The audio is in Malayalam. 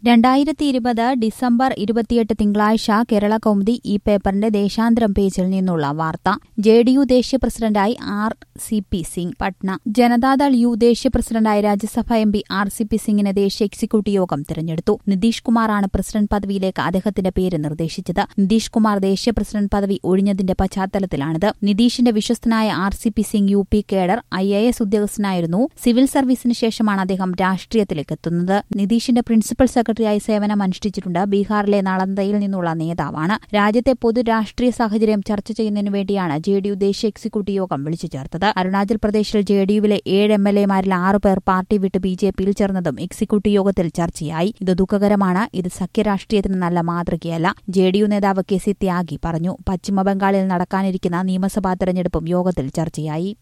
രണ്ടായിരത്തി ഇരുപത് ഡിസംബർ ഇരുപത്തിയെട്ട് തിങ്കളാഴ്ച കേരള കൗമുദി ഈ പേപ്പറിന്റെ ദേശാന്തരം പേജിൽ നിന്നുള്ള വാർത്ത ജെ ഡി യു ദേശീയ പ്രസിഡന്റായി R C P Singh Patna Janata Dal U ദേശീയ പ്രസിഡന്റായി Rajya Sabha M P R C P സിംഗിനെ ദേശീയ എക്സിക്യൂട്ടീവ് യോഗം തിരഞ്ഞെടുത്തു നിതീഷ് കുമാറാണ് പ്രസിഡന്റ് പദവിയിലേക്ക് അദ്ദേഹത്തിന്റെ പേര് നിർദ്ദേശിച്ചത് നിതീഷ് കുമാർ ദേശീയ പ്രസിഡന്റ് പദവി ഒഴിഞ്ഞതിന്റെ പശ്ചാത്തലത്തിലാണിത് നിതീഷിന്റെ വിശ്വസ്തനായ R C P Singh U P cadre I A S ഉദ്യോഗസ്ഥനായിരുന്നു സിവിൽ സർവീസിന് ശേഷമാണ് അദ്ദേഹം രാഷ്ട്രീയത്തിലേക്ക് എത്തുന്നത് നിതീഷിന്റെ പ്രിൻസിപ്പൽ സെക്രട്ടറിയായി സേവനം അനുഷ്ഠിച്ചിട്ടുണ്ട് ബീഹാറിലെ നളന്തയിൽ നിന്നുള്ള നേതാവാണ് രാജ്യത്തെ പൊതു രാഷ്ട്രീയ സാഹചര്യം ചർച്ച ചെയ്യുന്നതിനു വേണ്ടിയാണ് ജെ ഡി യു ദേശീയ എക്സിക്യൂട്ടീവ് യോഗം വിളിച്ചു ചേർത്തത് അരുണാചൽ പ്രദേശിൽ ജെ ഡി യുവിലെ ഏഴ് എം എൽ എമാരിൽ ആറു പേർ പാർട്ടി വിട്ട് ബി ജെ പിയിൽ ചേർന്നതും എക്സിക്യൂട്ടീവ് യോഗത്തിൽ ചർച്ചയായി ഇത് ദുഃഖകരമാണ് ഇത് സഖ്യരാഷ്ട്രീയത്തിന് നല്ല മാതൃകയല്ല ജെ ഡി യു നേതാവ് കെ സി ത്യാഗി പറഞ്ഞു പശ്ചിമബംഗാളിൽ നടക്കാനിരിക്കുന്ന നിയമസഭാ തെരഞ്ഞെടുപ്പും യോഗത്തിൽ ചർച്ചയായി